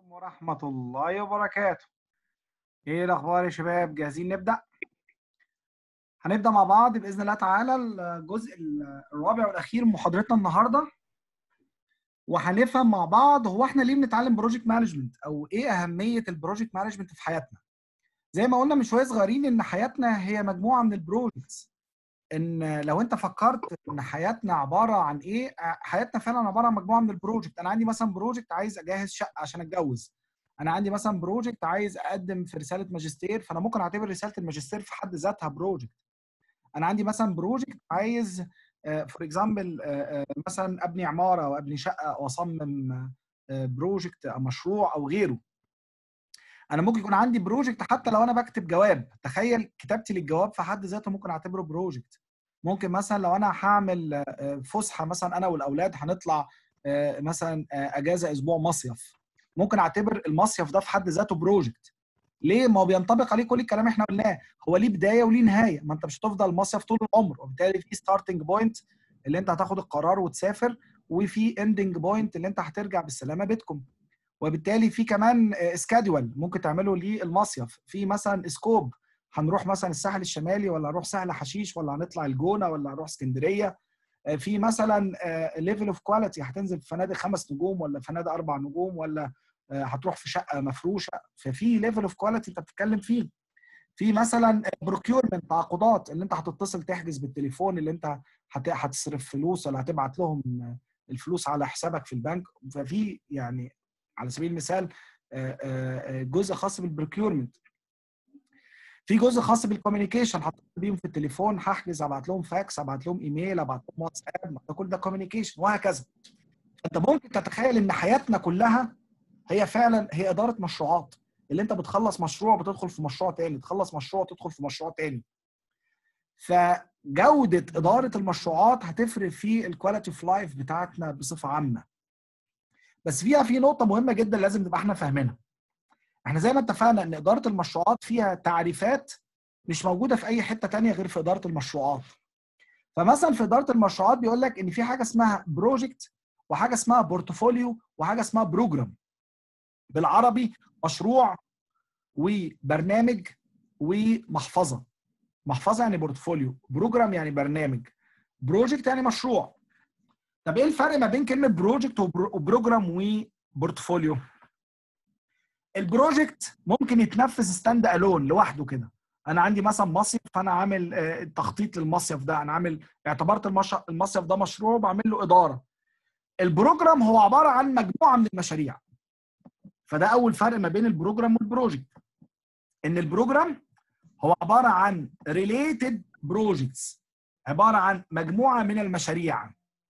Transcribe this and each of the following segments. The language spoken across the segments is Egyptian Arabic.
ورحمة الله وبركاته ايه الاخبار يا شباب جاهزين نبدأ هنبدأ مع بعض بإذن الله تعالى الجزء الرابع والأخير من محاضرتنا النهاردة وهنفهم مع بعض هو احنا ليه بنتعلم بروجكت مانجمنت او ايه أهمية البروجكت مانجمنت في حياتنا زي ما قلنا من شوية صغيرين ان حياتنا هي مجموعة من البروجكتس ان لو انت فكرت ان حياتنا عباره عن ايه حياتنا فعلا عباره عن مجموعه من البروجكت انا عندي مثلا بروجكت عايز اجهز شقه عشان اتجوز انا عندي مثلا بروجكت عايز اقدم في رساله ماجستير فانا ممكن اعتبر رساله الماجستير في حد ذاتها بروجكت انا عندي مثلا بروجكت عايز فور اكزامبل مثلا ابني عماره او ابني شقه او اصمم بروجكت او مشروع او غيره انا ممكن يكون عندي بروجكت حتى لو انا بكتب جواب تخيل كتابتي للجواب في حد ذاته ممكن اعتبره بروجكت ممكن مثلا لو انا هعمل فسحه مثلا انا والاولاد هنطلع مثلا اجازه اسبوع مصيف ممكن اعتبر المصيف ده في حد ذاته بروجكت ليه ما هو بينطبق عليه كل الكلام احنا قلناه هو ليه بدايه وليه نهايه ما انت مش هتفضل مصيف طول العمر وبالتالي في ستارتنج بوينت اللي انت هتاخد القرار وتسافر وفي اندنج بوينت اللي انت هترجع بالسلامه بيتكم وبالتالي في كمان سكادول ممكن تعمله للمصيف في مثلا سكوب هنروح مثلا الساحل الشمالي ولا هنروح سهل حشيش ولا هنطلع الجونه ولا هنروح اسكندريه في مثلا ليفل اوف كواليتي هتنزل في فنادق خمس نجوم ولا فنادق اربع نجوم ولا هتروح في شقه مفروشه ففي ليفل اوف كواليتي انت بتتكلم فيه في مثلا بروكيورمنت تعاقدات اللي انت هتتصل تحجز بالتليفون اللي انت هتصرف فلوس ولا هتبعت لهم الفلوس على حسابك في البنك ففي يعني على سبيل المثال جزء خاص بالبروكيورمنت في جزء خاص بالكوميونيكيشن هتصل بيهم في التليفون هحجز ابعت لهم فاكس ابعت لهم ايميل ابعت لهم واتساب ده كل ده كوميونيكيشن وهكذا انت ممكن تتخيل ان حياتنا كلها هي فعلا هي اداره مشروعات اللي انت بتخلص مشروع بتدخل في مشروع تاني تخلص مشروع تدخل في مشروع تاني فجوده اداره المشروعات هتفرق في الكواليتي اوف لايف بتاعتنا بصفه عامه بس فيها في نقطه مهمه جدا لازم نبقى احنا فاهمينها احنا زي ما اتفقنا ان اداره المشروعات فيها تعريفات مش موجوده في اي حته تانية غير في اداره المشروعات فمثلا في اداره المشروعات بيقول لك ان في حاجه اسمها بروجكت وحاجه اسمها بورتفوليو وحاجه اسمها بروجرام بالعربي مشروع وبرنامج ومحفظه محفظه يعني بورتفوليو بروجرام يعني برنامج بروجكت يعني مشروع طب ايه الفرق ما بين كلمه بروجكت وبروجرام وبورتفوليو البروجكت ممكن يتنفذ ستاند الون لوحده كده انا عندي مثلا مصيف فانا عامل تخطيط للمصيف ده انا عامل اعتبرت المصيف ده مشروع وبعمل له اداره البروجرام هو عباره عن مجموعه من المشاريع فده اول فرق ما بين البروجرام والبروجكت ان البروجرام هو عباره عن ريليتد بروجكتس عباره عن مجموعه من المشاريع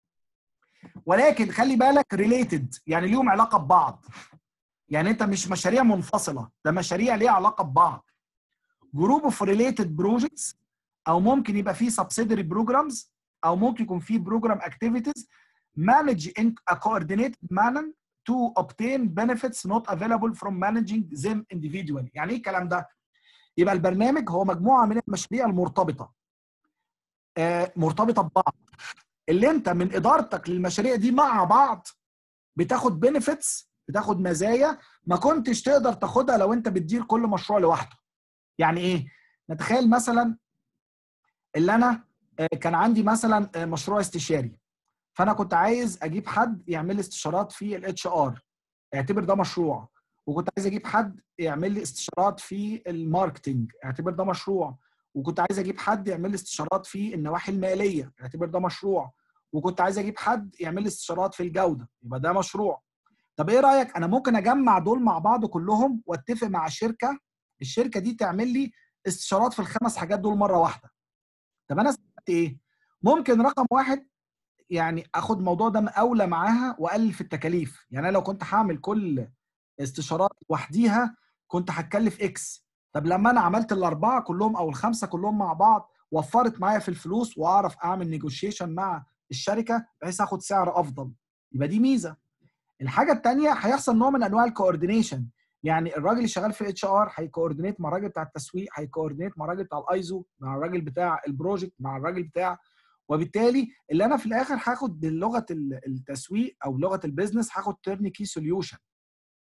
ولكن خلي بالك ريليتد يعني ليهم علاقه ببعض يعني انت مش مشاريع منفصله ده مشاريع ليها علاقه ببعض جروب اوف ريليتد بروجكتس او ممكن يبقى فيه سبسيدري بروجرامز او ممكن يكون فيه بروجرام اكتيفيتيز manage in a coordinated manner to obtain benefits not available from managing them individually يعني ايه الكلام ده يبقى البرنامج هو مجموعه من المشاريع المرتبطه آه مرتبطه ببعض اللي انت من ادارتك للمشاريع دي مع بعض بتاخد بنفيتس بتاخد مزايا ما كنتش تقدر تاخدها لو انت بتدير كل مشروع لوحده يعني ايه نتخيل مثلا اللي انا كان عندي مثلا مشروع استشاري فانا كنت عايز اجيب حد يعمل لي استشارات في الاتش ار اعتبر ده مشروع وكنت عايز اجيب حد يعمل لي استشارات في الماركتنج اعتبر ده مشروع وكنت عايز اجيب حد يعمل لي استشارات في النواحي الماليه اعتبر ده مشروع وكنت عايز اجيب حد يعمل لي استشارات في الجوده يبقى ده مشروع طب ايه رايك انا ممكن اجمع دول مع بعض كلهم واتفق مع شركه الشركه دي تعمل لي استشارات في الخمس حاجات دول مره واحده طب انا استفدت ايه ممكن رقم واحد يعني اخد الموضوع ده اولى معاها واقلل في التكاليف يعني انا لو كنت هعمل كل استشارات لوحديها كنت هتكلف اكس طب لما انا عملت الاربعه كلهم او الخمسه كلهم مع بعض وفرت معايا في الفلوس واعرف اعمل نيجوشيشن مع الشركه بحيث اخد سعر افضل يبقى دي ميزه الحاجه الثانيه هيحصل نوع من انواع الكوردينيشن يعني الراجل اللي شغال في اتش ار هيكوردينيت مع الراجل بتاع التسويق هيكوردينيت مع الراجل بتاع الايزو مع الراجل بتاع البروجكت مع الراجل بتاع وبالتالي اللي انا في الاخر هاخد بلغه التسويق او لغه البيزنس هاخد تيرني كي سوليوشن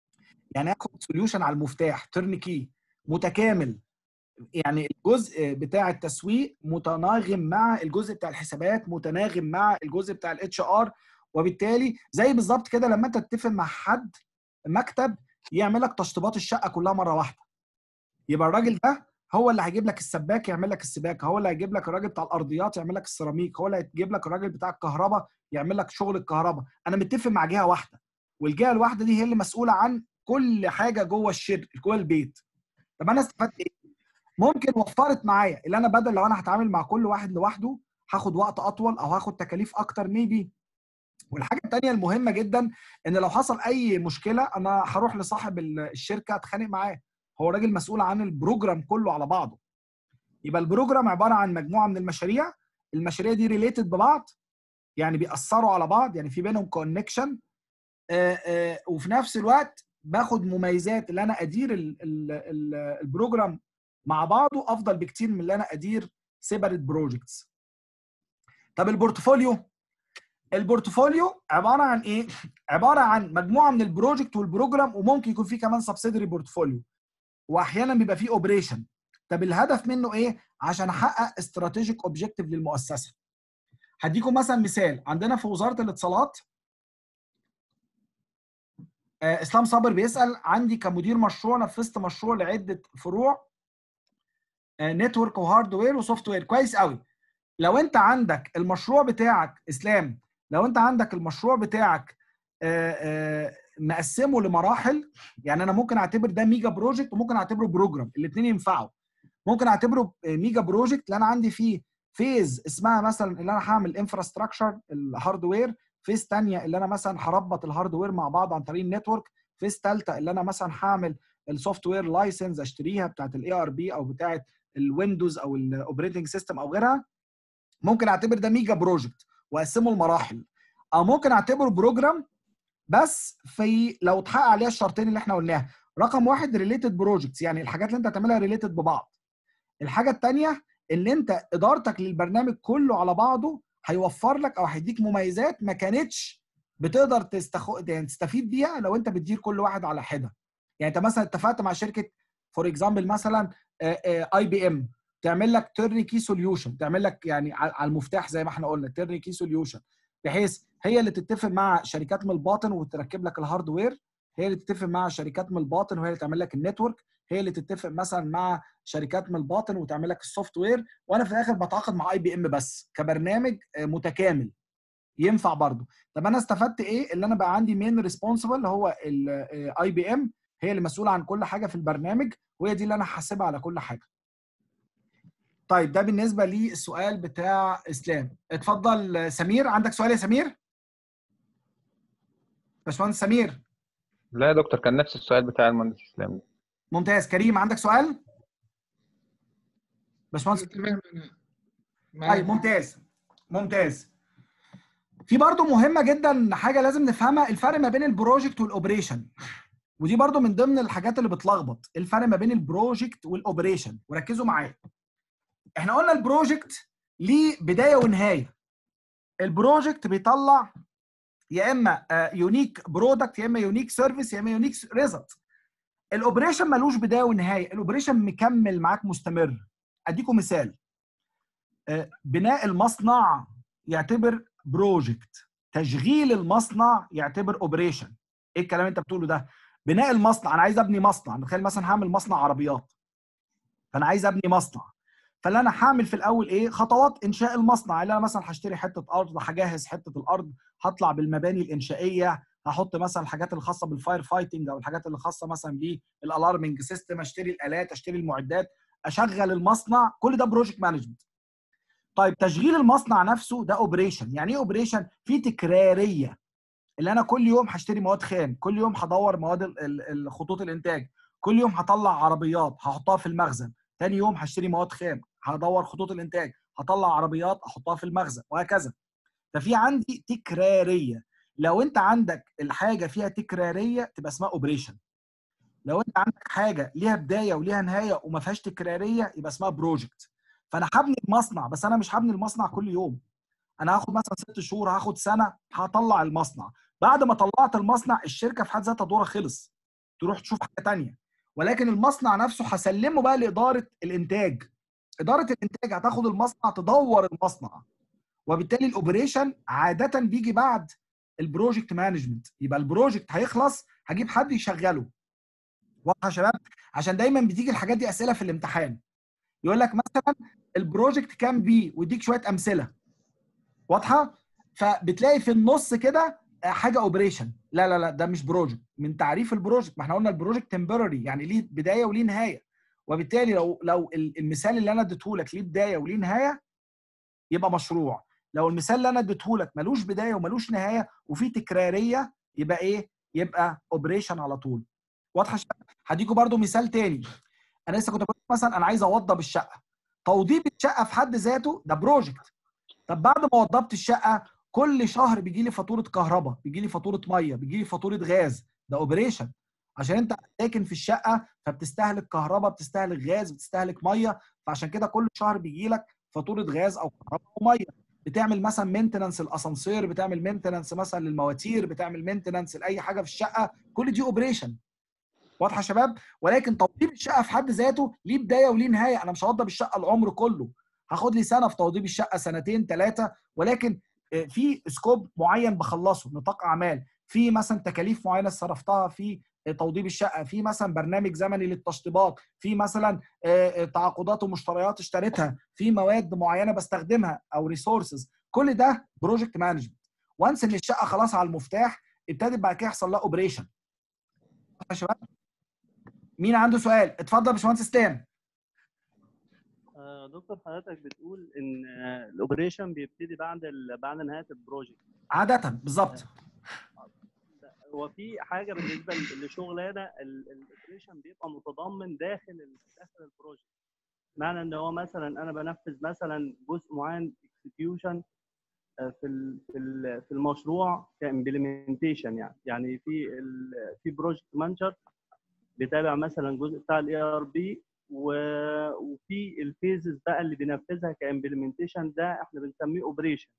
يعني اخد سوليوشن على المفتاح ترن كي متكامل يعني الجزء بتاع التسويق متناغم مع الجزء بتاع الحسابات متناغم مع الجزء بتاع الاتش ار وبالتالي زي بالظبط كده لما انت تتفق مع حد مكتب يعمل لك تشطيبات الشقه كلها مره واحده يبقى الراجل ده هو اللي هيجيب لك السباك يعمل لك السباكه هو اللي هيجيب لك الراجل بتاع الارضيات يعمل لك السيراميك هو اللي هيجيب لك الراجل بتاع الكهرباء يعمل لك شغل الكهرباء انا متفق مع جهه واحده والجهه الواحده دي هي اللي مسؤوله عن كل حاجه جوه الشركه جوه البيت طب انا استفدت ايه ممكن وفرت معايا اللي انا بدل لو انا هتعامل مع كل واحد لوحده هاخد وقت اطول او هاخد تكاليف اكتر ميبي والحاجه الثانيه المهمه جدا ان لو حصل اي مشكله انا هروح لصاحب الشركه اتخانق معاه هو راجل مسؤول عن البروجرام كله على بعضه يبقى البروجرام عباره عن مجموعه من المشاريع المشاريع دي ريليتد ببعض يعني بيأثروا على بعض يعني في بينهم كونكشن وفي نفس الوقت باخد مميزات اللي انا ادير البروجرام مع بعضه افضل بكتير من اللي انا ادير سيبريت بروجكتس طب البورتفوليو البورتفوليو عباره عن ايه عباره عن مجموعه من البروجكت والبروجرام وممكن يكون فيه كمان سبسيدري بورتفوليو واحيانا بيبقى فيه اوبريشن طب الهدف منه ايه عشان احقق استراتيجيك اوبجيكتيف للمؤسسه هديكم مثلا مثال عندنا في وزاره الاتصالات آه اسلام صابر بيسال عندي كمدير مشروع نفذت مشروع لعده فروع آه نتورك وهاردوير وسوفت وير كويس قوي لو انت عندك المشروع بتاعك اسلام لو انت عندك المشروع بتاعك آه مقسمه لمراحل يعني انا ممكن اعتبر ده ميجا بروجكت وممكن اعتبره بروجرام الاثنين ينفعوا ممكن اعتبره ميجا بروجكت اللي انا عندي فيه فيز اسمها مثلا اللي انا هعمل انفراستراكشر الهاردوير فيز ثانيه اللي انا مثلا هربط الهاردوير مع بعض عن طريق النتورك فيز ثالثه اللي انا مثلا هعمل السوفت وير لايسنس اشتريها بتاعت الاي ار بي او بتاعت الويندوز او الاوبريتنج سيستم او غيرها ممكن اعتبر ده ميجا بروجكت واقسمه لمراحل او ممكن اعتبره بروجرام بس في لو اتحقق عليها الشرطين اللي احنا قلناها رقم واحد ريليتد بروجكتس يعني الحاجات اللي انت هتعملها ريليتد ببعض الحاجه الثانيه ان انت ادارتك للبرنامج كله على بعضه هيوفر لك او هيديك مميزات ما كانتش بتقدر تستخو... يعني تستفيد بيها لو انت بتدير كل واحد على حده يعني انت مثلا اتفقت مع شركه فور اكزامبل مثلا اي بي ام تعمل لك تيرني كي سوليوشن تعمل لك يعني على المفتاح زي ما احنا قلنا تيرني كي سوليوشن بحيث هي اللي تتفق مع شركات من الباطن وتركب لك الهاردوير هي اللي تتفق مع شركات من الباطن وهي اللي تعمل لك النتورك هي اللي تتفق مثلا مع شركات من الباطن وتعمل لك السوفت وير وانا في الاخر بتعاقد مع اي بي ام بس كبرنامج متكامل ينفع برضه طب انا استفدت ايه اللي انا بقى عندي مين ريسبونسبل هو الاي بي ام هي اللي مسؤوله عن كل حاجه في البرنامج وهي دي اللي انا هحاسبها على كل حاجه طيب ده بالنسبه للسؤال بتاع اسلام اتفضل سمير عندك سؤال يا سمير باشمهندس سمير لا يا دكتور كان نفس السؤال بتاع المهندس اسلام ممتاز كريم عندك سؤال باشمهندس تمام طيب ممتاز ممتاز في برضه مهمه جدا حاجه لازم نفهمها الفرق ما بين البروجكت والاوبريشن ودي برضه من ضمن الحاجات اللي بتلخبط الفرق ما بين البروجكت والاوبريشن وركزوا معايا احنا قلنا البروجكت ليه بدايه ونهايه البروجكت بيطلع يا اما يونيك برودكت يا اما يونيك سيرفيس يا اما يونيك ريزلت الاوبريشن ملوش بدايه ونهايه الاوبريشن مكمل معاك مستمر اديكم مثال بناء المصنع يعتبر بروجكت تشغيل المصنع يعتبر اوبريشن ايه الكلام اللي انت بتقوله ده بناء المصنع انا عايز ابني مصنع تخيل مثلا هعمل مصنع عربيات فانا عايز ابني مصنع فاللي انا هعمل في الاول ايه خطوات انشاء المصنع اللي انا مثلا هشتري حته ارض هجهز حته الارض هطلع بالمباني الانشائيه هحط مثلا الحاجات الخاصه بالفاير فايتنج او الحاجات اللي خاصه مثلا بالالارمنج سيستم اشتري الالات اشتري المعدات اشغل المصنع كل ده بروجكت مانجمنت طيب تشغيل المصنع نفسه ده اوبريشن يعني ايه اوبريشن في تكراريه اللي انا كل يوم هشتري مواد خام كل يوم هدور مواد خطوط الانتاج كل يوم هطلع عربيات هحطها في المخزن تاني يوم هشتري مواد خام هدور خطوط الانتاج هطلع عربيات احطها في المخزن وهكذا ففي عندي تكراريه لو انت عندك الحاجه فيها تكراريه تبقى اسمها اوبريشن لو انت عندك حاجه ليها بدايه وليها نهايه وما فيهاش تكراريه يبقى اسمها بروجكت فانا هبني المصنع بس انا مش هبني المصنع كل يوم انا هاخد مثلا ست شهور هاخد سنه هطلع المصنع بعد ما طلعت المصنع الشركه في حد ذاتها دورها خلص تروح تشوف حاجه تانية ولكن المصنع نفسه هسلمه بقى لاداره الانتاج اداره الانتاج هتاخد المصنع تدور المصنع وبالتالي الاوبريشن عاده بيجي بعد البروجكت مانجمنت يبقى البروجكت هيخلص هجيب حد يشغله واضحه يا شباب عشان دايما بتيجي الحاجات دي اسئله في الامتحان يقول لك مثلا البروجكت كام بي ويديك شويه امثله واضحه فبتلاقي في النص كده حاجه اوبريشن لا لا لا ده مش بروجكت من تعريف البروجكت ما احنا قلنا البروجكت تمبرري يعني ليه بدايه وليه نهايه وبالتالي لو لو المثال اللي انا اديته لك ليه بدايه وليه نهايه يبقى مشروع لو المثال اللي انا اديته لك ملوش بدايه وملوش نهايه وفي تكراريه يبقى ايه يبقى اوبريشن على طول واضحه يا شباب هديكوا برده مثال تاني انا لسه كنت بقول مثلا انا عايز اوضب الشقه توضيب الشقه في حد ذاته ده بروجكت طب بعد ما وضبت الشقه كل شهر بيجي لي فاتوره كهرباء بيجي لي فاتوره ميه بيجي لي فاتوره غاز ده اوبريشن عشان انت ساكن في الشقه فبتستهلك كهرباء بتستهلك غاز بتستهلك ميه فعشان كده كل شهر بيجي لك فاتوره غاز او كهرباء وميه بتعمل مثلا مينتنانس الاسانسير بتعمل مينتنانس مثلا للمواتير بتعمل مينتنانس لاي حاجه في الشقه كل دي اوبريشن واضحه يا شباب ولكن توضيب الشقه في حد ذاته ليه بدايه وليه نهايه انا مش هوضب الشقه العمر كله هاخد لي سنه في توضيب الشقه سنتين ثلاثه ولكن في سكوب معين بخلصه نطاق اعمال في مثلا تكاليف معينه صرفتها في توضيب الشقه في مثلا برنامج زمني للتشطيبات في مثلا تعاقدات ومشتريات اشتريتها في مواد معينه بستخدمها او ريسورسز كل ده بروجكت مانجمنت وانس ان الشقه خلاص على المفتاح ابتدت بعد كده يحصل لها اوبريشن يا شباب مين عنده سؤال اتفضل يا باشمهندس اسلام دكتور حضرتك بتقول ان الاوبريشن بيبتدي بعد بعد نهايه البروجكت عاده بالظبط هو في حاجه بالنسبه لشغلنا الاوبريشن بيبقى متضمن داخل داخل البروجكت معنى ان هو مثلا انا بنفذ مثلا جزء معين اكسكيوشن في في المشروع كامبلمنتيشن يعني يعني في في بروجكت مانجر بيتابع مثلا الجزء بتاع الاي ار بي وفي الفيزز بقى اللي بينفذها كامبلمنتيشن ده احنا بنسميه اوبريشن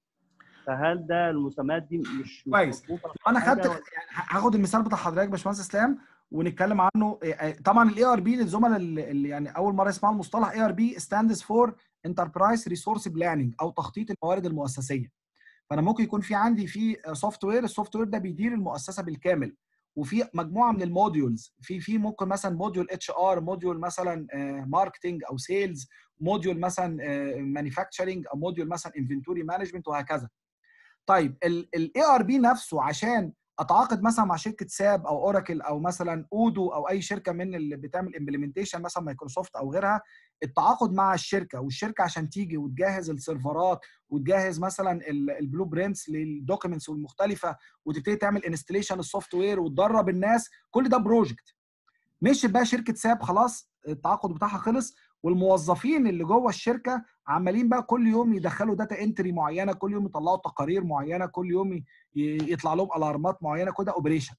فهل ده المسميات دي مش كويس انا خدت يعني هاخد المثال بتاع حضرتك يا باشمهندس اسلام ونتكلم عنه طبعا الاي ار بي للزملاء اللي يعني اول مره يسمعوا المصطلح اي ار بي ستاندز فور انتربرايز ريسورس بلاننج او تخطيط الموارد المؤسسيه فانا ممكن يكون في عندي في سوفت وير السوفت وير ده بيدير المؤسسه بالكامل وفي مجموعه من الموديولز في في ممكن مثلا موديول اتش ار موديول مثلا ماركتنج او سيلز موديول مثلا مانيفاكتشرنج او موديول مثلا انفنتوري مانجمنت وهكذا طيب الاي ار بي نفسه عشان اتعاقد مثلا مع شركه ساب او اوراكل او مثلا اودو او اي شركه من اللي بتعمل امبلمنتيشن مثلا مايكروسوفت او غيرها التعاقد مع الشركه والشركه عشان تيجي وتجهز السيرفرات وتجهز مثلا البلو برينتس للدوكيومنتس المختلفه وتبتدي تعمل انستليشن السوفت وير وتدرب الناس كل ده بروجكت مش بقى شركه ساب خلاص التعاقد بتاعها خلص والموظفين اللي جوه الشركه عمالين بقى كل يوم يدخلوا داتا انتري معينه كل يوم يطلعوا تقارير معينه كل يوم يطلع لهم الارمات معينه كده اوبريشن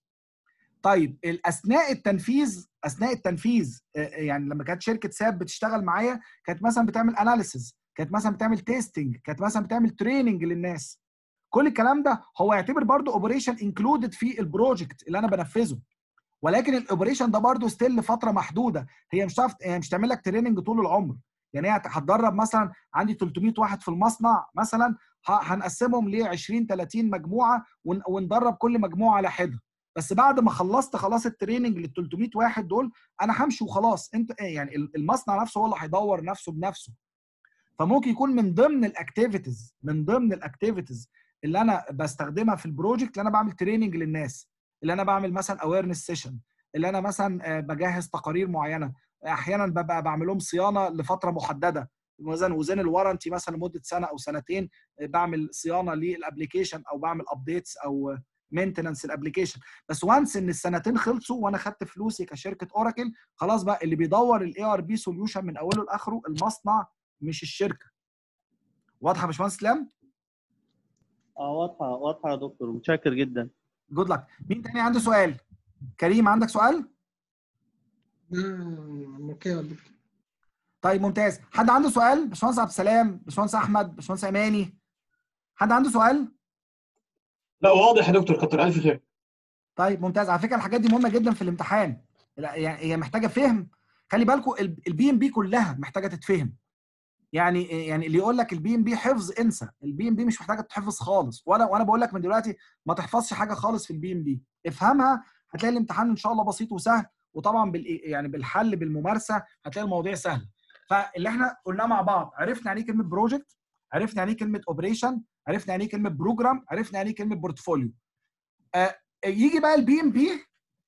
طيب اثناء التنفيذ اثناء التنفيذ يعني لما كانت شركه ساب بتشتغل معايا كانت مثلا بتعمل اناليسز كانت مثلا بتعمل تيستنج كانت مثلا بتعمل تريننج للناس كل الكلام ده هو يعتبر برضو اوبريشن انكلودد في البروجكت اللي انا بنفذه ولكن الاوبريشن ده برضو ستيل فتره محدوده هي مش هتعرف هي مش تعمل لك تريننج طول العمر يعني هي هتدرب مثلا عندي 300 واحد في المصنع مثلا هنقسمهم ل 20 30 مجموعه وندرب كل مجموعه على حده بس بعد ما خلصت خلاص التريننج لل 300 واحد دول انا همشي وخلاص انت يعني المصنع نفسه هو اللي هيدور نفسه بنفسه فممكن يكون من ضمن الاكتيفيتيز من ضمن الاكتيفيتيز اللي انا بستخدمها في البروجكت اللي انا بعمل تريننج للناس اللي انا بعمل مثلا اويرنس سيشن اللي انا مثلا بجهز تقارير معينه احيانا ببقى بعمل لهم صيانه لفتره محدده مثلا وزن الورنتي مثلا لمده سنه او سنتين بعمل صيانه للابلكيشن او بعمل ابديتس او مينتننس الابلكيشن بس وانس ان السنتين خلصوا وانا خدت فلوسي كشركه اوراكل خلاص بقى اللي بيدور الاي ار بي سوليوشن من اوله لاخره المصنع مش الشركه واضحه يا باشمهندس اسلام؟ اه واضحه واضحه يا دكتور متشكر جدا جود لك مين تاني عنده سؤال؟ كريم عندك سؤال؟ اوكي يا دكتور طيب ممتاز حد عنده سؤال باشمهندس عبد السلام باشمهندس احمد باشمهندس اماني حد عنده سؤال لا واضح يا دكتور كتر الف خير طيب ممتاز على فكره الحاجات دي مهمه جدا في الامتحان لا يعني هي محتاجه فهم خلي بالكم البي ام بي كلها محتاجه تتفهم يعني يعني اللي يقول لك البي ام بي حفظ انسى البي ام بي مش محتاجه تحفظ خالص وانا وانا بقول لك من دلوقتي ما تحفظش حاجه خالص في البي ام بي افهمها هتلاقي الامتحان ان شاء الله بسيط وسهل وطبعا بال يعني بالحل بالممارسه هتلاقي المواضيع سهله فاللي احنا قلناه مع بعض عرفنا يعني ايه كلمه بروجكت عرفنا يعني ايه كلمه اوبريشن عرفنا يعني ايه كلمه بروجرام عرفنا يعني ايه كلمه بورتفوليو آه يجي بقى البي ام بي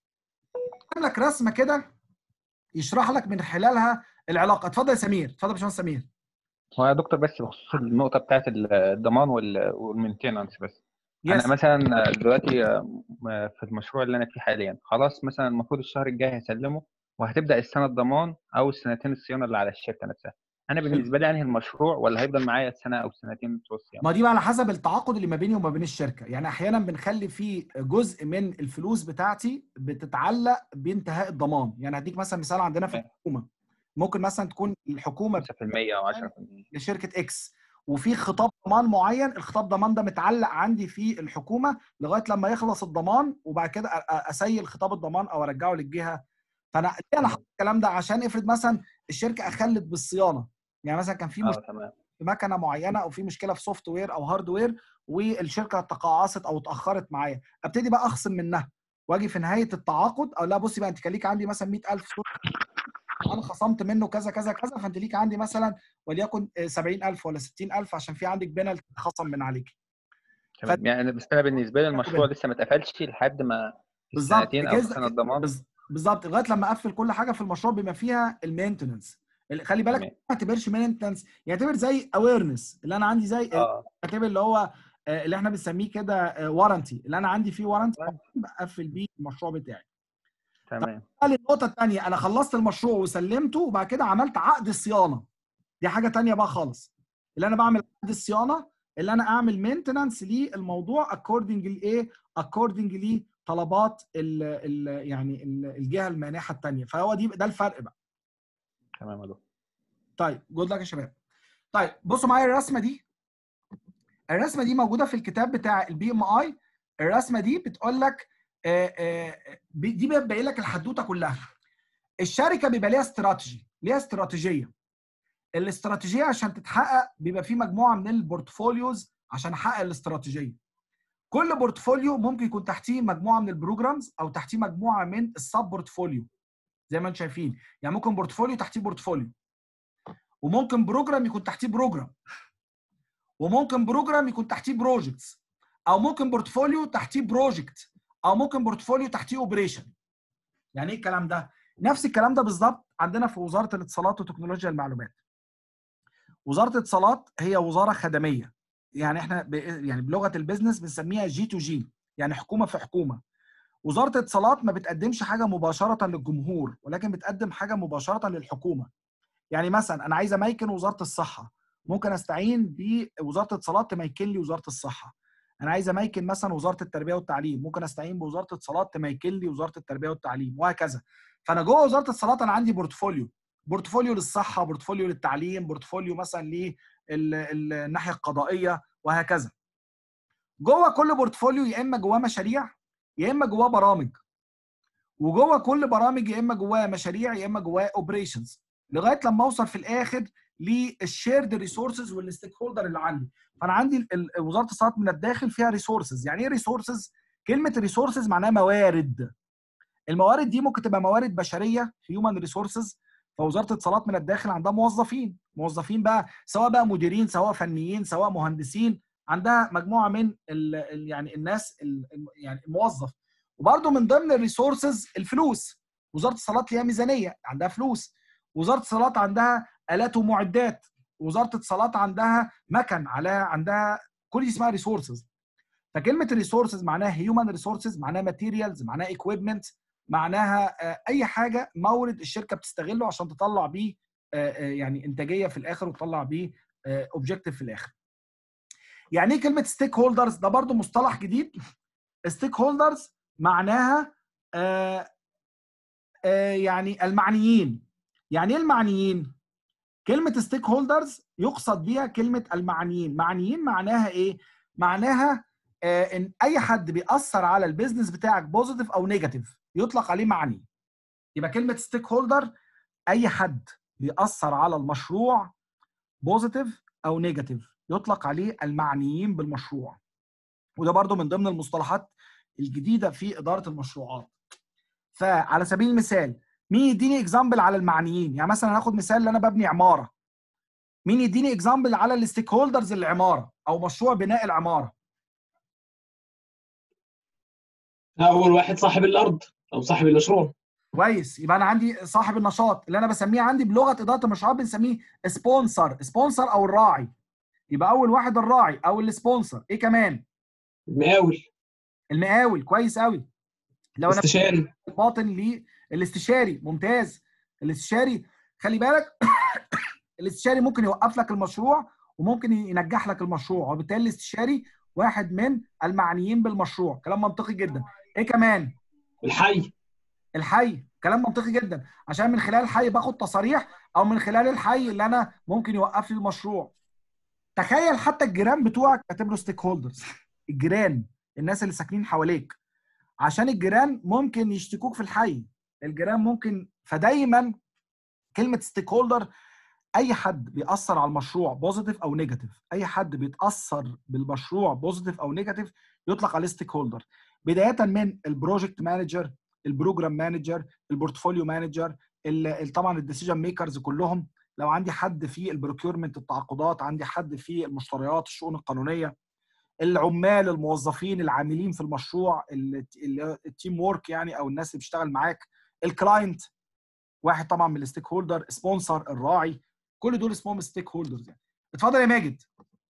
لك رسمه كده يشرح لك من خلالها العلاقه اتفضل يا سمير اتفضل يا باشمهندس سمير هو يا دكتور بس بخصوص النقطه بتاعت الضمان والمينتيننس بس يس انا مثلا دلوقتي في المشروع اللي انا فيه حاليا خلاص مثلا المفروض الشهر الجاي هسلمه وهتبدا السنه الضمان او السنتين الصيانه اللي على الشركه نفسها انا بالنسبه لي انهي المشروع ولا هيفضل معايا سنه او سنتين بتوع الصيانه ما دي بقى على حسب التعاقد اللي ما بيني وما بين الشركه يعني احيانا بنخلي فيه جزء من الفلوس بتاعتي بتتعلق بانتهاء الضمان يعني هديك مثلا مثال عندنا في تمام. الحكومه ممكن مثلا تكون الحكومه 5% او 10% لشركه اكس وفي خطاب ضمان معين الخطاب ضمان ده متعلق عندي في الحكومه لغايه لما يخلص الضمان وبعد كده أ- أ- اسيل خطاب الضمان او ارجعه للجهه فانا ليه انا حاطط الكلام ده عشان افرض مثلا الشركه اخلت بالصيانه يعني مثلا كان في اه مشكله تمام في مكنه معينه او في مشكله في سوفت وير او هارد وير والشركه تقاعست او اتاخرت معايا ابتدي بقى اخصم منها واجي في نهايه التعاقد او لا بصي بقى انت كان ليك عندي مثلا 100000 سوري انا خصمت منه كذا كذا كذا فانت ليك عندي مثلا وليكن آه، 70000 ولا 60000 عشان في عندك بنالتي اتخصم من عليك تمام يعني أنا- بس انا بالنسبه لي المشروع لسه ما اتقفلش لحد ما بالظبط السنتين او كده- سنه الضمان بز- بالظبط لغايه لما اقفل كل حاجه في المشروع بما فيها المينتننس خلي بالك تمام. ما تعتبرش مينتننس يعتبر زي اويرنس اللي انا عندي زي اه يعتبر اللي هو آه، اللي احنا بنسميه كده وارنتي اللي انا عندي فيه وارنتي بقفل بيه المشروع بتاعي تمام قال النقطه الثانيه انا خلصت المشروع وسلمته وبعد كده عملت عقد الصيانه دي حاجه تانية بقى خالص اللي انا بعمل عقد الصيانه اللي انا اعمل مينتننس للموضوع اكوردنج لايه اكوردنج لطلبات ال ال يعني ال- الجهه المانحه الثانيه فهو دي ده الفرق بقى تمام يا دكتور طيب جود لك يا شباب طيب بصوا معايا الرسمه دي الرسمه دي موجوده في الكتاب بتاع البي ام اي الرسمه دي بتقول لك آه، آه، بي- دي بتبين لك الحدوته كلها الشركه بيبقى ليها استراتيجي ليها استراتيجيه الاستراتيجيه عشان تتحقق بيبقى في مجموعه من البورتفوليوز عشان احقق الاستراتيجيه كل بورتفوليو ممكن يكون تحتيه مجموعه من البروجرامز او تحتيه مجموعه من السب بورتفوليو زي ما انتم شايفين يعني ممكن بورتفوليو تحتيه بورتفوليو وممكن بروجرام يكون تحتيه بروجرام وممكن بروجرام يكون تحتيه بروجكتس او ممكن بورتفوليو تحتيه بروجكت او ممكن بورتفوليو تحتيه اوبريشن يعني ايه الكلام ده نفس الكلام ده بالظبط عندنا في وزاره الاتصالات وتكنولوجيا المعلومات وزاره الاتصالات هي وزاره خدميه يعني احنا ب... يعني بلغه البيزنس بنسميها جي تو جي يعني حكومه في حكومه وزاره الاتصالات ما بتقدمش حاجه مباشره للجمهور ولكن بتقدم حاجه مباشره للحكومه يعني مثلا انا عايز اميكن وزاره الصحه ممكن استعين بوزاره الاتصالات تميكن لي وزاره الصحه انا عايز اميكن مثلا وزاره التربيه والتعليم ممكن استعين بوزاره الاتصالات تميكن لي وزاره التربيه والتعليم وهكذا فانا جوه وزاره الاتصالات انا عندي بورتفوليو بورتفوليو للصحه بورتفوليو للتعليم بورتفوليو مثلا للناحيه القضائيه وهكذا جوه كل بورتفوليو يا اما جواه مشاريع يا اما جواه برامج وجوه كل برامج يا اما جواه مشاريع يا اما جواه اوبريشنز لغايه لما اوصل في الاخر للشيرد ريسورسز والستيك هولدر اللي عندي فانا عندي ال- ال- وزاره الاتصالات من الداخل فيها ريسورسز يعني ايه ريسورسز كلمه ريسورسز معناها موارد الموارد دي ممكن تبقى موارد بشريه هيومن ريسورسز فوزاره الاتصالات من الداخل عندها موظفين موظفين بقى سواء بقى مديرين سواء فنيين سواء مهندسين عندها مجموعه من ال ال يعني الناس ال يعني الموظف وبرده من ضمن الريسورسز الفلوس وزاره الاتصالات ليها ميزانيه عندها فلوس وزاره الاتصالات عندها الات ومعدات وزاره الاتصالات عندها مكن عليها عندها كل دي اسمها ريسورسز فكلمه ريسورسز معناها هيومن ريسورسز معناها ماتيريالز معناها ايكويبمنت معناها آه، اي حاجه مورد الشركه بتستغله عشان تطلع بيه آه، آه، يعني انتاجيه في الاخر وتطلع بيه اوبجيكتيف في الاخر يعني ايه كلمه ستيك هولدرز ده برضو مصطلح جديد ستيك هولدرز معناها آه، آه، يعني المعنيين يعني ايه المعنيين كلمه ستيك هولدرز يقصد بيها كلمه المعنيين معنيين معناها ايه معناها آه، ان اي حد بيأثر على البيزنس بتاعك بوزيتيف او نيجاتيف يطلق عليه معني يبقى كلمه ستيك هولدر اي حد بيأثر على المشروع بوزيتيف او نيجاتيف يطلق عليه المعنيين بالمشروع وده برضو من ضمن المصطلحات الجديده في اداره المشروعات فعلى سبيل المثال مين يديني اكزامبل على المعنيين يعني مثلا هاخد مثال اللي انا ببني عماره مين يديني اكزامبل على الستيك هولدرز العماره او مشروع بناء العماره اول واحد صاحب الارض او صاحب المشروع كويس يبقى انا عندي صاحب النشاط اللي انا بسميه عندي بلغه اداره المشروعات بنسميه سبونسر سبونسر او الراعي يبقى اول واحد الراعي او السبونسر ايه كمان المقاول المقاول كويس قوي لو انا استشاري باطن للاستشاري ممتاز الاستشاري خلي بالك الاستشاري ممكن يوقف لك المشروع وممكن ينجح لك المشروع وبالتالي الاستشاري واحد من المعنيين بالمشروع كلام منطقي جدا ايه كمان الحي الحي كلام منطقي جدا عشان من خلال الحي باخد تصاريح او من خلال الحي اللي انا ممكن يوقف لي المشروع تخيل حتى الجيران بتوعك اعتبره ستيك هولدرز الجيران الناس اللي ساكنين حواليك عشان الجيران ممكن يشتكوك في الحي الجيران ممكن فدايما كلمه ستيك هولدر اي حد بيأثر على المشروع بوزيتيف او نيجاتيف اي حد بيتأثر بالمشروع بوزيتيف او نيجاتيف يطلق عليه ستيك هولدر بدايه من البروجكت مانجر البروجرام مانجر البورتفوليو مانجر طبعا الديسيجن ميكرز كلهم لو عندي حد في البروكيورمنت التعاقدات عندي حد في المشتريات الشؤون القانونيه العمال الموظفين العاملين في المشروع التيم وورك يعني او الناس اللي بتشتغل معاك الكلاينت واحد طبعا من الستيك هولدر سبونسر الراعي كل دول اسمهم ستيك هولدرز يعني اتفضل يا ماجد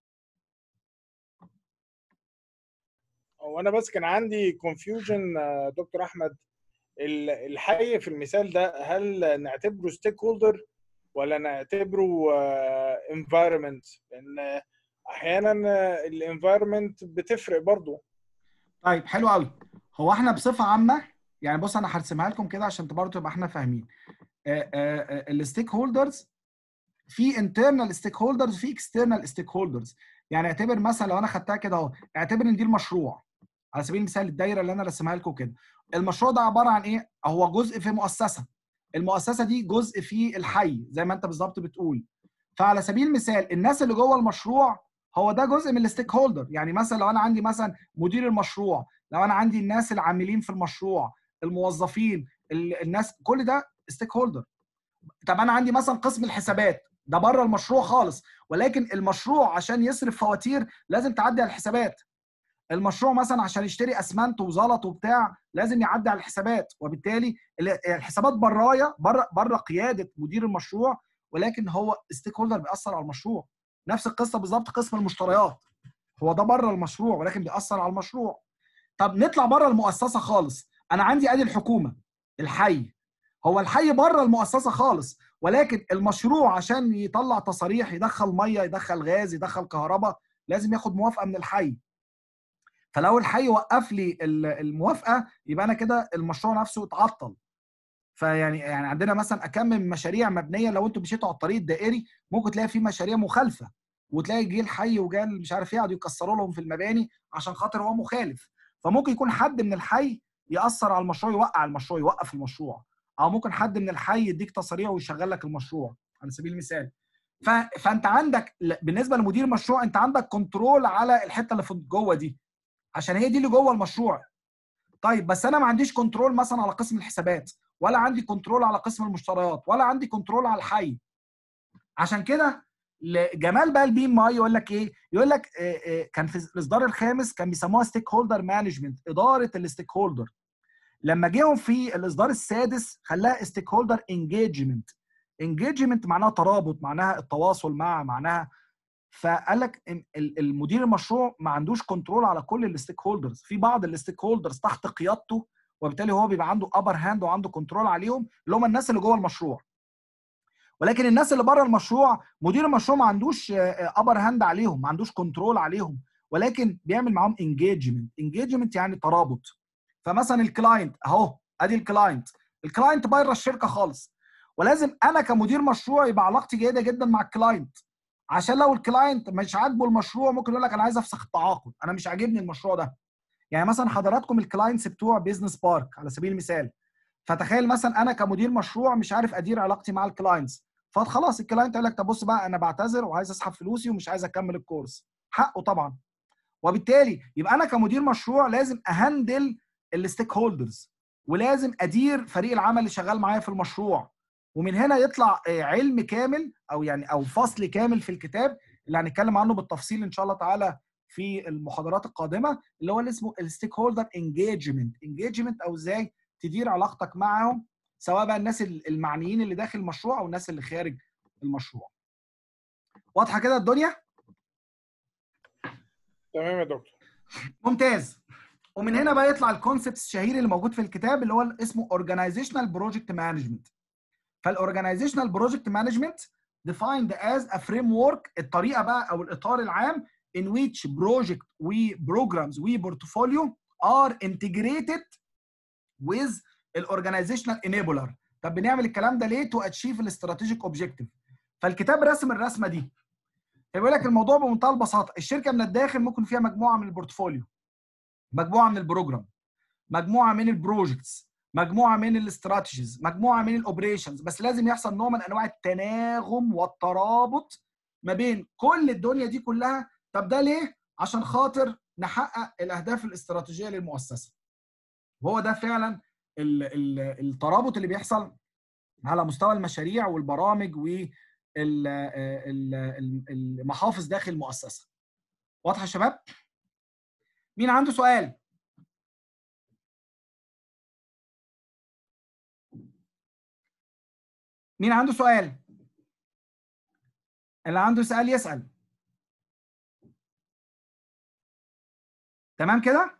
هو انا بس كان عندي كونفيوجن دكتور احمد الحي في المثال ده هل نعتبره ستيك هولدر ولا نعتبره انفايرمنت لان احيانا الانفايرمنت بتفرق برضه طيب حلو قوي هو احنا بصفه عامه يعني بص انا هرسمها لكم كده عشان برضه تبقى احنا فاهمين الستيك هولدرز في انترنال ستيك هولدرز في اكسترنال ستيك هولدرز يعني اعتبر مثلا لو انا خدتها كده اهو اعتبر ان دي المشروع على سبيل المثال الدايره اللي انا رسمها لكم كده المشروع ده عباره عن ايه هو جزء في مؤسسه المؤسسه دي جزء في الحي زي ما انت بالظبط بتقول فعلى سبيل المثال الناس اللي جوه المشروع هو ده جزء من الستيك هولدر يعني مثلا لو انا عندي مثلا مدير المشروع لو انا عندي الناس العاملين في المشروع الموظفين الناس كل ده ستيك هولدر طب انا عندي مثلا قسم الحسابات ده بره المشروع خالص ولكن المشروع عشان يصرف فواتير لازم تعدي على الحسابات المشروع مثلا عشان يشتري اسمنت وزلط وبتاع لازم يعدي على الحسابات وبالتالي الحسابات برايا بره بره قياده مدير المشروع ولكن هو ستيك هولدر بيأثر على المشروع نفس القصه بالظبط قسم المشتريات هو ده بره المشروع ولكن بيأثر على المشروع طب نطلع بره المؤسسه خالص انا عندي ادي الحكومه الحي هو الحي بره المؤسسه خالص ولكن المشروع عشان يطلع تصاريح يدخل ميه يدخل غاز يدخل كهرباء لازم ياخد موافقه من الحي فلو الحي وقف لي الموافقه يبقى انا كده المشروع نفسه اتعطل فيعني يعني عندنا مثلا اكم من مشاريع مبنيه لو انتم مشيتوا على الطريق الدائري ممكن تلاقي في مشاريع مخالفه وتلاقي جه الحي وجال مش عارف ايه قعدوا يكسروا لهم في المباني عشان خاطر هو مخالف فممكن يكون حد من الحي ياثر على المشروع يوقع المشروع يوقف المشروع او ممكن حد من الحي يديك تصاريح ويشغل لك المشروع على سبيل المثال ف... فانت عندك بالنسبه لمدير المشروع انت عندك كنترول على الحته اللي في جوه دي عشان هي دي اللي جوه المشروع طيب بس انا ما عنديش كنترول مثلا على قسم الحسابات ولا عندي كنترول على قسم المشتريات ولا عندي كنترول على الحي عشان كده جمال بقى البي ام اي يقول لك ايه يقول لك كان في الاصدار الخامس كان بيسموها ستيك هولدر مانجمنت اداره الستيك هولدر لما جيهم في الاصدار السادس خلاها ستيك هولدر انجيجمنت انجيجمنت معناها ترابط معناها التواصل مع معناها فقال لك المدير المشروع ما عندوش كنترول على كل الستيك هولدرز في بعض الستيك هولدرز تحت قيادته وبالتالي هو بيبقى عنده ابر هاند وعنده كنترول عليهم اللي هم الناس اللي جوه المشروع ولكن الناس اللي بره المشروع مدير المشروع ما عندوش ابر هاند عليهم ما عندوش كنترول عليهم ولكن بيعمل معاهم انجيجمنت انجيجمنت يعني ترابط فمثلا الكلاينت اهو ادي الكلاينت الكلاينت بره الشركه خالص ولازم انا كمدير مشروع يبقى علاقتي جيده جدا مع الكلاينت عشان لو الكلاينت مش عاجبه المشروع ممكن يقول لك انا عايز افسخ التعاقد انا مش عاجبني المشروع ده يعني مثلا حضراتكم الكلاينتس بتوع بيزنس بارك على سبيل المثال فتخيل مثلا انا كمدير مشروع مش عارف ادير علاقتي مع الكلاينتس فخلاص الكلاينت قال لك طب بص بقى انا بعتذر وعايز اسحب فلوسي ومش عايز اكمل الكورس حقه طبعا وبالتالي يبقى انا كمدير مشروع لازم اهندل الستيك هولدرز ولازم ادير فريق العمل اللي شغال معايا في المشروع ومن هنا يطلع آه، علم كامل او يعني او فصل كامل في الكتاب اللي هنتكلم عنه بالتفصيل ان شاء الله تعالى في المحاضرات القادمه اللي هو اللي اسمه الستيك هولدر انجيجمنت انجيجمنت او ازاي تدير علاقتك معهم سواء بقى الناس المعنيين اللي داخل المشروع او الناس اللي خارج المشروع واضحه كده الدنيا تمام يا دكتور ممتاز ومن هنا بقى يطلع الكونسبت الشهير اللي موجود في الكتاب اللي هو اسمه اورجانيزيشنال بروجكت مانجمنت فالاورجانيزيشنال بروجكت مانجمنت defined as a framework الطريقه بقى او الاطار العام in which project we programs we portfolio are integrated with الاورجانيزيشنال enabler طب بنعمل الكلام ده ليه to achieve الاستراتيجيك اوبجيكتيف فالكتاب رسم الرسمه دي بيقول لك الموضوع بمنتهى البساطه الشركه من الداخل ممكن فيها مجموعه من البورتفوليو مجموعه من البروجرام مجموعه من البروجكتس مجموعه من الاستراتيجيز مجموعه من الاوبريشنز بس لازم يحصل نوع من انواع التناغم والترابط ما بين كل الدنيا دي كلها طب ده ليه عشان خاطر نحقق الاهداف الاستراتيجيه للمؤسسه وهو ده فعلا ال ال الترابط اللي بيحصل على مستوى المشاريع والبرامج والمحافظ داخل المؤسسه واضحه يا شباب مين عنده سؤال مين عنده سؤال اللي عنده سؤال يسأل تمام كده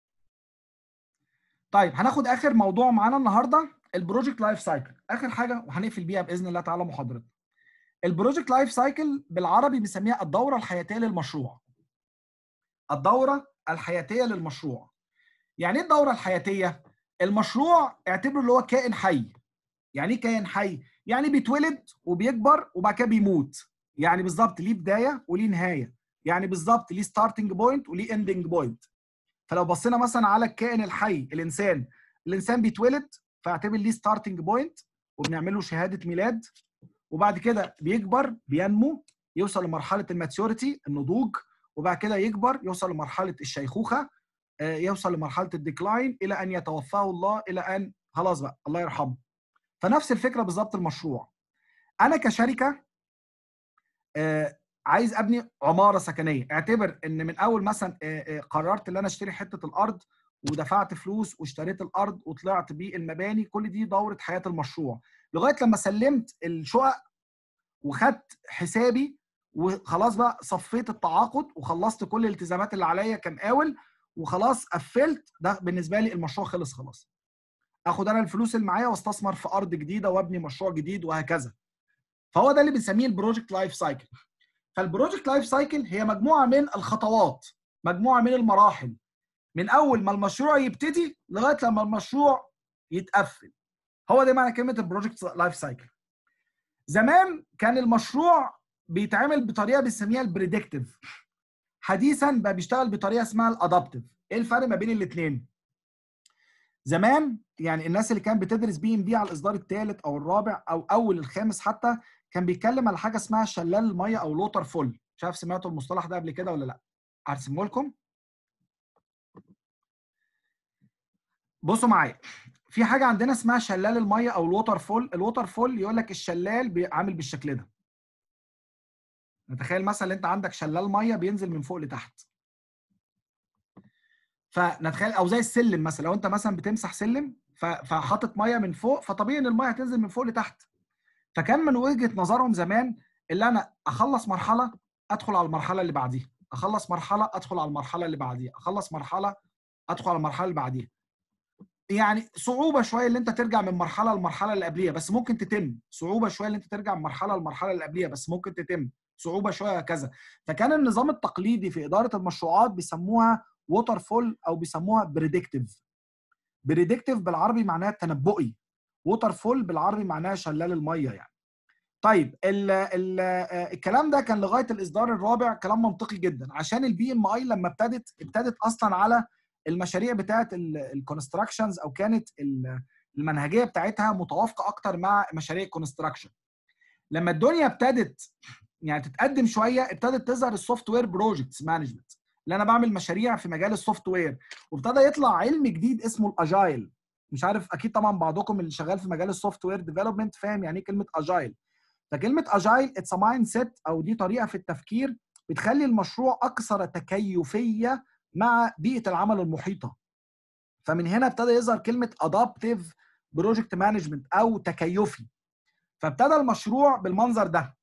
طيب هناخد اخر موضوع معانا النهارده البروجكت لايف سايكل اخر حاجه وهنقفل بيها باذن الله تعالى محاضرتنا البروجكت لايف سايكل بالعربي بنسميها الدوره الحياتيه للمشروع الدوره الحياتيه للمشروع يعني ايه الدوره الحياتيه المشروع اعتبره اللي هو كائن حي يعني ايه كائن حي يعني بيتولد وبيكبر وبعد كده بيموت يعني بالظبط ليه بدايه وليه نهايه يعني بالظبط ليه ستارتنج بوينت وليه اندنج بوينت فلو بصينا مثلا على الكائن الحي الانسان الانسان بيتولد فاعتبر ليه ستارتنج بوينت وبنعمل له شهاده ميلاد وبعد كده بيكبر بينمو يوصل لمرحله الماتيوريتي النضوج وبعد كده يكبر يوصل لمرحله الشيخوخه يوصل لمرحله الديكلاين الى ان يتوفاه الله الى ان خلاص بقى الله يرحمه فنفس الفكره بالظبط المشروع انا كشركه عايز ابني عماره سكنيه اعتبر ان من اول مثلا قررت ان انا اشتري حته الارض ودفعت فلوس واشتريت الارض وطلعت بيه المباني كل دي دوره حياه المشروع لغايه لما سلمت الشقق وخدت حسابي وخلاص بقى صفيت التعاقد وخلصت كل الالتزامات اللي عليا كمقاول وخلاص قفلت ده بالنسبه لي المشروع خلص خلاص اخد انا الفلوس اللي معايا واستثمر في ارض جديده وابني مشروع جديد وهكذا فهو ده اللي بنسميه البروجكت لايف سايكل فالبروجكت لايف سايكل هي مجموعه من الخطوات مجموعه من المراحل من اول ما المشروع يبتدي لغايه لما المشروع يتقفل هو ده معنى كلمه البروجكت لايف سايكل زمان كان المشروع بيتعمل بطريقه بنسميها البريدكتيف حديثا بقى بيشتغل بطريقه اسمها الادابتيف ايه الفرق ما بين الاثنين زمان يعني الناس اللي كانت بتدرس بي ام بي على الاصدار الثالث او الرابع او اول الخامس حتى كان بيتكلم على حاجه اسمها شلال الميه او لوتر فول مش عارف سمعتوا المصطلح ده قبل كده ولا لا هرسمه لكم بصوا معايا في حاجه عندنا اسمها شلال الميه او الووتر فول الووتر فول يقول لك الشلال عامل بالشكل ده نتخيل مثلا انت عندك شلال ميه بينزل من فوق لتحت فنتخيل او زي السلم مثلا لو انت مثلا بتمسح سلم فحاطط ميه من فوق فطبيعي ان الميه هتنزل من فوق لتحت فكان من وجهه نظرهم زمان اللي انا اخلص مرحله ادخل على المرحله اللي بعديها اخلص مرحله ادخل على المرحله اللي بعديها اخلص مرحله ادخل على المرحله اللي بعديها يعني صعوبه شويه اللي انت ترجع من مرحله للمرحله اللي قبليها بس ممكن تتم صعوبه شويه اللي انت ترجع من مرحله للمرحله اللي قبليها بس ممكن تتم صعوبه شويه كذا فكان النظام التقليدي في اداره المشروعات بيسموها ووتر فول او بيسموها بريدكتيف بريدكتيف بالعربي معناها تنبؤي ووتر فول بالعربي معناها شلال الميه يعني طيب ال ال الكلام ده كان لغايه الاصدار الرابع كلام منطقي جدا عشان البي ام اي لما ابتدت ابتدت اصلا على المشاريع بتاعه الكونستراكشنز او كانت المنهجيه بتاعتها متوافقه اكتر مع مشاريع الكونستراكشن لما الدنيا ابتدت يعني تتقدم شويه ابتدت تظهر السوفت وير بروجكتس مانجمنت اللي انا بعمل مشاريع في مجال السوفت وير وابتدى يطلع علم جديد اسمه الاجايل مش عارف اكيد طبعا بعضكم اللي شغال في مجال السوفت وير ديفلوبمنت فاهم يعني ايه كلمه اجايل فكلمه اجايل اتس ا مايند سيت او دي طريقه في التفكير بتخلي المشروع اكثر تكيفيه مع بيئه العمل المحيطه فمن هنا ابتدى يظهر كلمه ادابتيف بروجكت مانجمنت او تكيفي فابتدى المشروع بالمنظر ده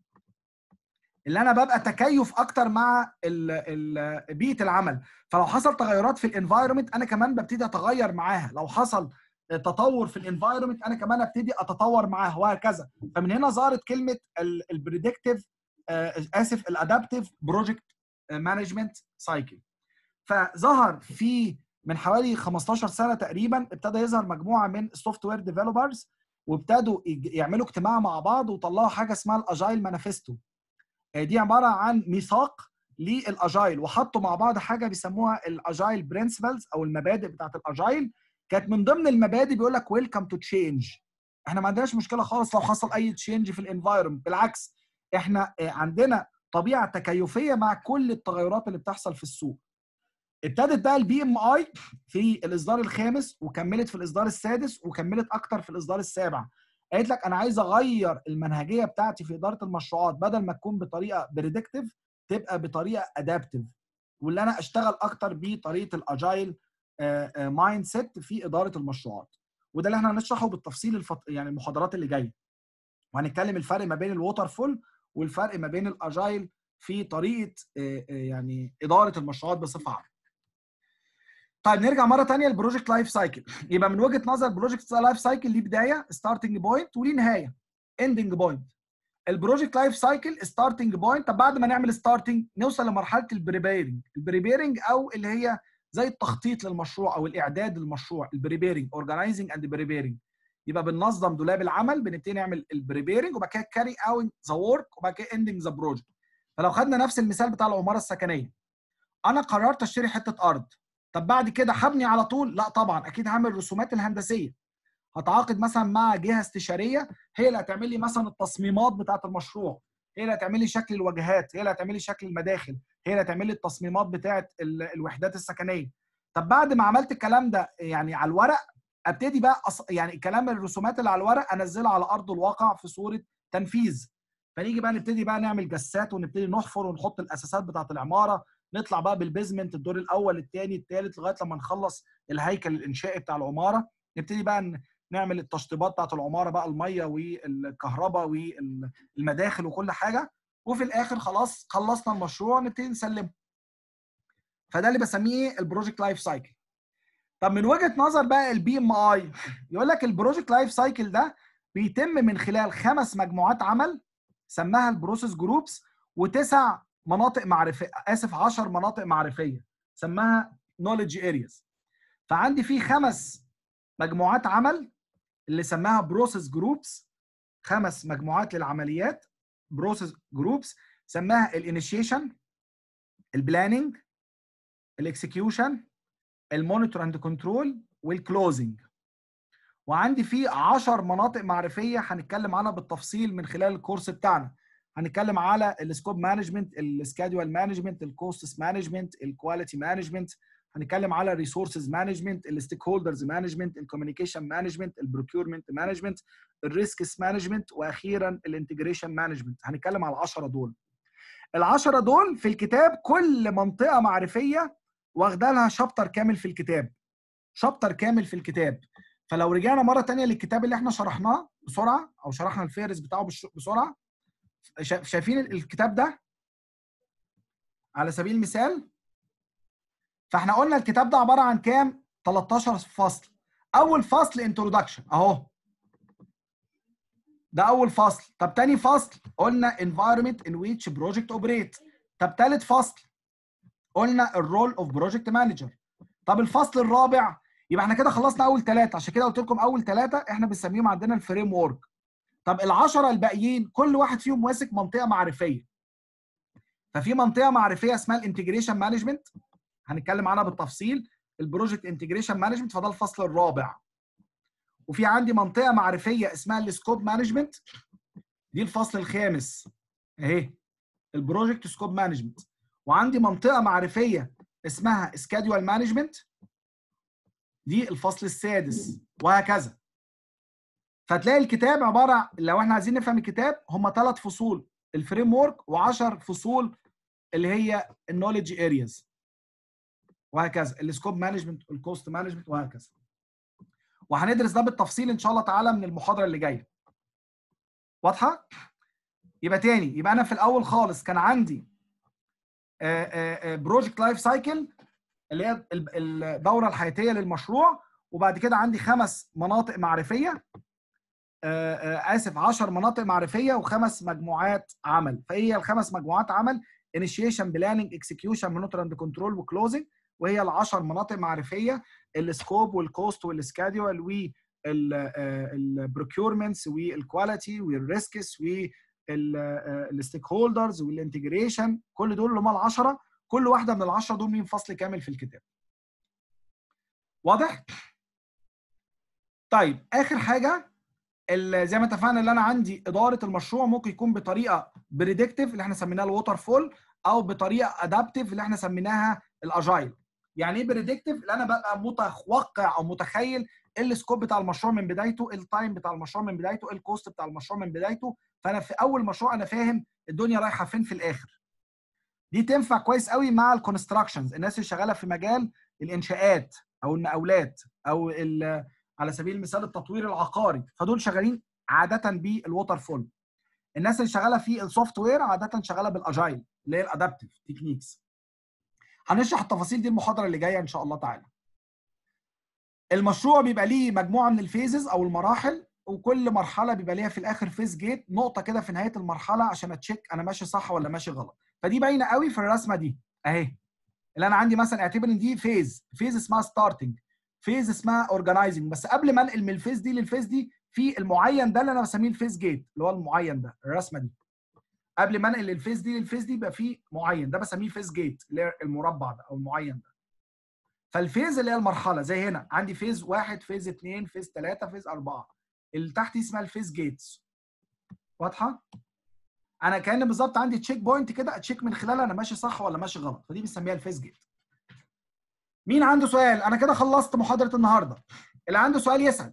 اللي انا ببقى تكيف اكتر مع ال ال بيئه العمل فلو حصل تغيرات في الانفايرمنت انا كمان ببتدي اتغير معاها لو حصل تطور في الانفايرمنت انا كمان ابتدي اتطور معاها وهكذا فمن هنا ظهرت كلمه البريدكتيف اسف الادابتيف بروجكت مانجمنت سايكل فظهر في من حوالي 15 سنه تقريبا ابتدى يظهر مجموعه من السوفت وير ديفلوبرز وابتدوا يعملوا اجتماع مع بعض وطلعوا حاجه اسمها الاجايل مانيفستو دي عباره عن ميثاق للاجايل وحطوا مع بعض حاجه بيسموها الاجايل برنسبلز او المبادئ بتاعت الاجايل كانت من ضمن المبادئ بيقول لك ويلكم تو تشينج احنا ما عندناش مشكله خالص لو حصل اي تشينج في الانفايرمنت بالعكس احنا عندنا طبيعه تكيفيه مع كل التغيرات اللي بتحصل في السوق ابتدت بقى البي ام اي في الاصدار الخامس وكملت في الاصدار السادس وكملت اكتر في الاصدار السابع قالت لك انا عايز اغير المنهجيه بتاعتي في اداره المشروعات بدل ما تكون بطريقه بريدكتيف تبقى بطريقه ادابتيف واللي انا اشتغل اكتر بطريقه الاجايل مايند سيت في اداره المشروعات وده اللي احنا هنشرحه بالتفصيل الفط... يعني المحاضرات اللي جايه وهنتكلم الفرق ما بين الووتر فول والفرق ما بين الاجايل في طريقه يعني اداره المشروعات بصفه عامه طيب نرجع مره ثانيه للبروجكت لايف سايكل يبقى من وجهه نظر البروجكت لايف سايكل ليه بدايه ستارتنج بوينت وليه نهايه اندنج بوينت البروجكت لايف سايكل ستارتنج بوينت طب بعد ما نعمل ستارتنج نوصل لمرحله البريبيرنج البريبيرنج او اللي هي زي التخطيط للمشروع او الاعداد للمشروع البريبيرنج اورجنايزنج اند بريبيرنج يبقى بننظم دولاب العمل بنبتدي نعمل البريبيرنج وبعد كده كاري اوت ذا ورك وبعد كده اندنج ذا بروجكت فلو خدنا نفس المثال بتاع العماره السكنيه انا قررت اشتري حته ارض طب بعد كده هبني على طول لا طبعا اكيد هعمل الرسومات الهندسيه هتعاقد مثلا مع جهه استشاريه هي اللي هتعمل لي مثلا التصميمات بتاعه المشروع هي اللي هتعمل لي شكل الواجهات هي اللي هتعمل لي شكل المداخل هي اللي هتعمل لي التصميمات بتاعه الوحدات السكنيه طب بعد ما عملت الكلام ده يعني على الورق ابتدي بقى أص... يعني كلام الرسومات اللي على الورق انزلها على ارض الواقع في صوره تنفيذ فنيجي بقى نبتدي بقى نعمل جسات ونبتدي نحفر ونحط الاساسات بتاعه العماره نطلع بقى بالبيزمنت الدور الاول الثاني الثالث لغايه لما نخلص الهيكل الانشائي بتاع العماره نبتدي بقى نعمل التشطيبات بتاعت العماره بقى الميه والكهرباء والمداخل وكل حاجه وفي الاخر خلاص خلصنا المشروع نبتدي نسلمه فده اللي بسميه البروجكت لايف سايكل طب من وجهه نظر بقى البي ام اي يقول لك البروجكت لايف سايكل ده بيتم من خلال خمس مجموعات عمل سماها البروسيس جروبس وتسع مناطق معرفيه اسف 10 مناطق معرفيه سماها نوليدج ارياز فعندي في خمس مجموعات عمل اللي سماها بروسيس جروبس خمس مجموعات للعمليات بروسيس جروبس سماها الانيشيشن البلاننج الاكسكيوشن المونيتور اند كنترول والكلوزنج وعندي في 10 مناطق معرفيه هنتكلم عنها بالتفصيل من خلال الكورس بتاعنا هنتكلم على السكوب مانجمنت السكادول مانجمنت الكوستس مانجمنت الكواليتي مانجمنت هنتكلم على الريسورسز مانجمنت الستيك هولدرز مانجمنت الكوميونيكيشن مانجمنت البروكيورمنت مانجمنت الريسكس مانجمنت واخيرا الانتجريشن مانجمنت هنتكلم على ال10 دول ال10 دول في الكتاب كل منطقه معرفيه واخده لها شابتر كامل في الكتاب شابتر كامل في الكتاب فلو رجعنا مره تانية للكتاب اللي احنا شرحناه بسرعه او شرحنا الفهرس بتاعه بسرعه شايفين الكتاب ده على سبيل المثال فاحنا قلنا الكتاب ده عباره عن كام 13 فصل اول فصل انترودكشن اهو ده اول فصل طب تاني فصل قلنا environment in which project operate طب تالت فصل قلنا الرول اوف بروجكت مانجر طب الفصل الرابع يبقى احنا كده خلصنا اول ثلاثه عشان كده قلت لكم اول ثلاثه احنا بنسميهم عندنا الفريم ورك طب العشرة الباقيين كل واحد فيهم ماسك منطقة معرفية ففي منطقة معرفية اسمها الانتجريشن مانجمنت هنتكلم عنها بالتفصيل البروجكت انتجريشن مانجمنت فده الفصل الرابع وفي عندي منطقه معرفيه اسمها السكوب مانجمنت دي الفصل الخامس اهي البروجكت سكوب مانجمنت وعندي منطقه معرفيه اسمها سكادول مانجمنت دي الفصل السادس وهكذا فتلاقي الكتاب عباره لو احنا عايزين نفهم الكتاب هم ثلاث فصول الفريم ورك و10 فصول اللي هي النولج ارياز وهكذا السكوب مانجمنت الكوست مانجمنت وهكذا وهندرس ده بالتفصيل ان شاء الله تعالى من المحاضره اللي جايه واضحه يبقى تاني يبقى انا في الاول خالص كان عندي بروجكت لايف سايكل اللي هي ال- الدوره الحياتيه للمشروع وبعد كده عندي خمس مناطق معرفيه آه، آه، اسف 10 مناطق معرفيه وخمس مجموعات عمل فايه هي الخمس مجموعات عمل انيشيشن بلاننج اكسكيوشن مونيتور اند كنترول وكلوزنج وهي العشر مناطق معرفيه السكوب والكوست والسكادول والبروكيورمنتس والكواليتي والريسكس والستيك هولدرز والانتجريشن كل دول اللي هم العشره كل واحده من العشره دول ليهم فصل كامل في الكتاب واضح طيب اخر حاجه ال- زي ما اتفقنا اللي انا عندي اداره المشروع ممكن يكون بطريقه بريدكتيف اللي احنا سميناها الووتر فول او بطريقه ادابتيف اللي احنا سميناها الاجايل يعني ايه بريدكتيف اللي انا ببقى متوقع او متخيل إيه السكوب بتاع المشروع من بدايته إيه التايم بتاع المشروع من بدايته إيه الكوست بتاع المشروع من بدايته فانا في اول مشروع انا فاهم الدنيا رايحه فين في الاخر دي تنفع كويس قوي مع الكونستراكشنز الناس اللي شغاله في مجال الانشاءات او المقاولات او ال- على سبيل المثال التطوير العقاري فدول شغالين عاده بالووتر فول الناس اللي شغاله في السوفت وير عاده شغاله بالاجايل اللي هي الادابتيف تكنيكس هنشرح التفاصيل دي المحاضره اللي جايه ان شاء الله تعالى المشروع بيبقى ليه مجموعه من الفيزز او المراحل وكل مرحله بيبقى ليها في الاخر فيز جيت نقطه كده في نهايه المرحله عشان اتشيك انا ماشي صح ولا ماشي غلط فدي باينه قوي في الرسمه دي اهي اللي انا عندي مثلا اعتبر ان دي فيز فيز اسمها ستارتنج فيز اسمها اورجنايزنج بس قبل ما انقل من الفيز دي للفيز دي في المعين ده اللي انا بسميه الفيز جيت اللي هو المعين ده الرسمه دي قبل ما انقل الفيز دي للفيز دي يبقى في معين ده بسميه فيز جيت اللي هي المربع ده او المعين ده فالفيز اللي هي المرحله زي هنا عندي فيز واحد فيز اثنين فيز ثلاثه فيز اربعه اللي تحت دي اسمها الفيز جيتس واضحه؟ انا كان بالظبط عندي تشيك بوينت كده اتشيك من خلالها انا ماشي صح ولا ماشي غلط فدي بنسميها الفيز جيت مين عنده سؤال انا كده خلصت محاضره النهارده اللي عنده سؤال يسال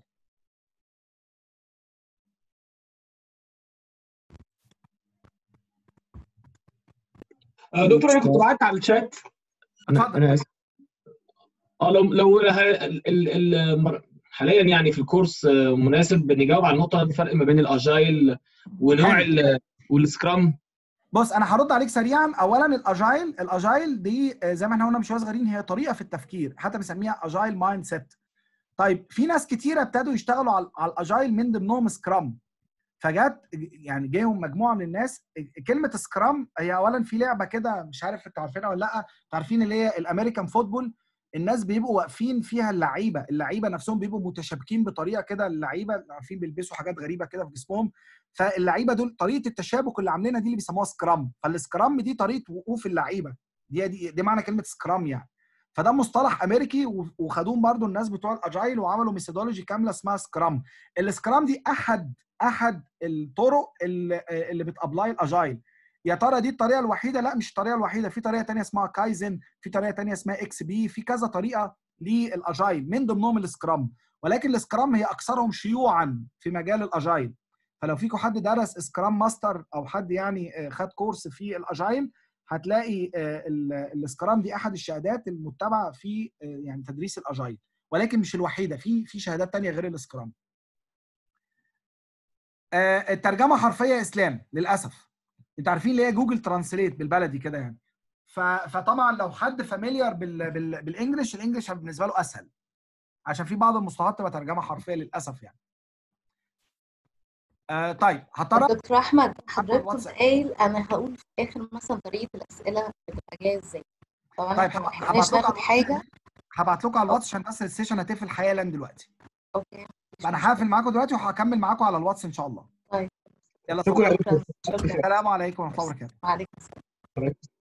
آه، دكتور انا كنت بعت على الشات انا اتفضل. انا اسف اه لو لو ه- ال- ال- ال- حاليا يعني في الكورس آه، مناسب نجاوب على النقطه الفرق ما بين الاجايل ونوع ال- والسكرام بص انا هرد عليك سريعا اولا الاجايل الاجايل دي آه، زي ما احنا قلنا من شويه صغيرين هي طريقه في التفكير حتى بنسميها اجايل مايند سيت طيب في ناس كتيره ابتدوا يشتغلوا على على الاجايل من ضمنهم سكرام فجت يعني جاهم مجموعه من الناس كلمه سكرام هي اولا في لعبه كده مش عارف انتوا عارفينها ولا لا عارفين اللي هي الامريكان فوتبول الناس بيبقوا واقفين فيها اللعيبه اللعيبه نفسهم بيبقوا متشابكين بطريقه كده اللعيبه عارفين بيلبسوا حاجات غريبه كده في جسمهم فاللعيبه دول طريقه التشابك اللي عاملينها دي اللي بيسموها سكرام فالسكرام دي طريقه وقوف اللعيبه دي دي, دي معنى كلمه سكرام يعني فده مصطلح امريكي و- وخدوه برضو الناس بتوع الاجايل وعملوا ميثودولوجي كامله اسمها سكرام السكرام دي احد احد الطرق اللي, اللي بتابلاي الاجايل يا ترى دي الطريقه الوحيده لا مش الطريقه الوحيده في طريقه تانية اسمها كايزن في طريقه تانية اسمها اكس بي في كذا طريقه للاجايل من ضمنهم السكرام ولكن السكرام هي اكثرهم شيوعا في مجال الاجايل فلو فيكم حد درس سكرام ماستر او حد يعني آه، خد كورس في الاجايل هتلاقي آه، ال- السكرام دي احد الشهادات المتبعه في آه، يعني تدريس الاجايل ولكن مش الوحيده في في شهادات تانية غير السكرام آه، الترجمه حرفيه اسلام للاسف انتوا عارفين اللي هي جوجل ترانسليت بالبلدي كده يعني ف- فطبعا لو حد فاميليار بال بال بالانجلش الانجلش بالنسبه له اسهل عشان في بعض المصطلحات تبقى ترجمه حرفيه للاسف يعني آه طيب هضطر دكتور احمد حضرتك كنت واتساب. قايل انا هقول في الاخر مثلا طريقه الاسئله بتبقى جايه ازاي طبعا طيب احنا ما هبعت لحقناش لكم ناخد حاجه هبعت لكم على الواتس عشان بس السيشن هتقفل حالا دلوقتي اوكي انا هقفل معاكم دلوقتي وهكمل معاكم على الواتس ان شاء الله طيب. يلا شكرا يا شكرا دكتور شكرا السلام عليكم ورحمه الله وبركاته وعليكم السلام